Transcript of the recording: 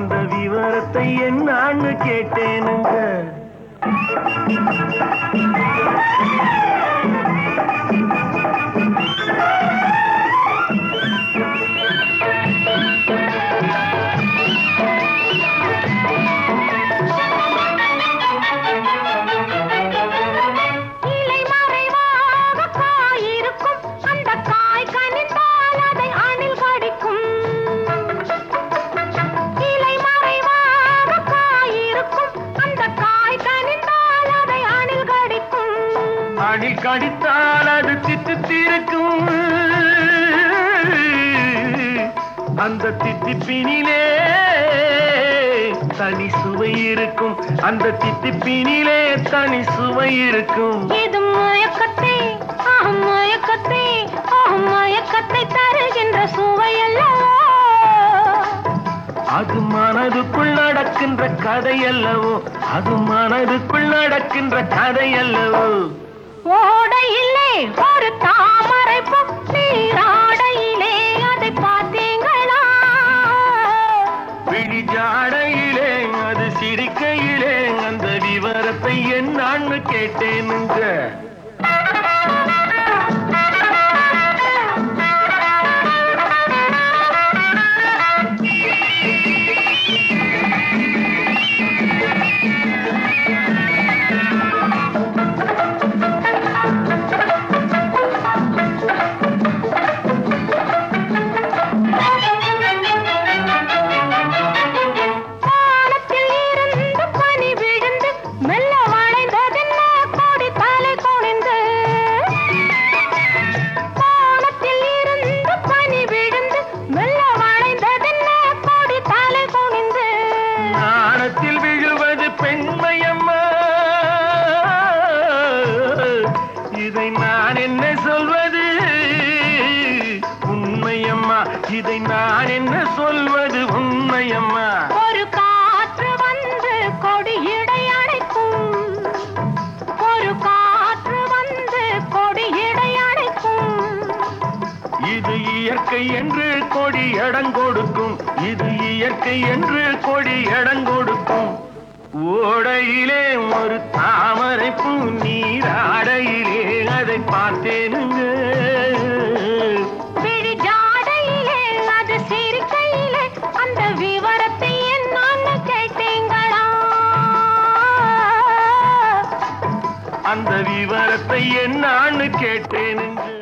அந்த விவரத்தை என்னான்னு கேட்டேனுங்க இலை மறைவாக காய் இருக்கும் அந்த காய் கனிந்தால் அதை அணில் கடிக்கும் இலை மறைவாக காய் இருக்கும் அந்த காய் கனிந்தால் அதை அணில் கடிக்கும் அணில் கடித்தால் அது தித்தித்திருக்கும் அந்த தித்திப்பினிலே தனி சுவை இருக்கும் அந்த தித்திப்பினிலே தனி சுவை இருக்கும் இது மயக்கத்தை ஆஹ் மயக்கத்தை ஆஹ் மயக்கத்தை தருகின்ற சுவையல்லவோ அது மனதுக்குள் நடக்கின்ற கதை அல்லவோ அது மனதுக்குள் நடக்கின்ற கதை அல்லவோ ஓடையிலே ஒரு தாமரை பூ நீராடையிலே அதை பார்த்தீங்களா விழி ஜாடையிலே அது சிரிக்கையிலே அந்த விவரத்தை என்னான்னு கேட்டேனுங்க வானத்தில் இருந்து பனி விழுந்து மெல்ல வளைந்ததென்ன கொடி தலை குனிந்து வானத்தில் இருந்து பனி விழுந்து மெல்ல வளைந்ததென்ன கொடி தலை குனிந்து நாணத்தில் விழுவது பெண்மையம்மா இதை நான் என்ன சொல்வது உண்மையம்மா இதை நான் என்ன சொல்வது உண்மையம்மா ஒரு காற்று வந்து கொடியிடை அடைக்கும் ஒரு காற்று வந்து கொடியிடை அடைக்கும் இது இயற்கை என்று கொடி இடங்கொடுக்கும் இது இயற்கை என்று கொடி இடங்கொடுக்கும் ஓடையிலே ஒரு தாமரை பூ நீராடையிலே அதை பார்த்தேனுங்க விழி ஜாடையிலே அது சிரிக்கையிலே அந்த விவரத்தை என்னன்னு கேட்டீங்களா அந்த விவரத்தை என்னான்னு கேட்டேனுங்க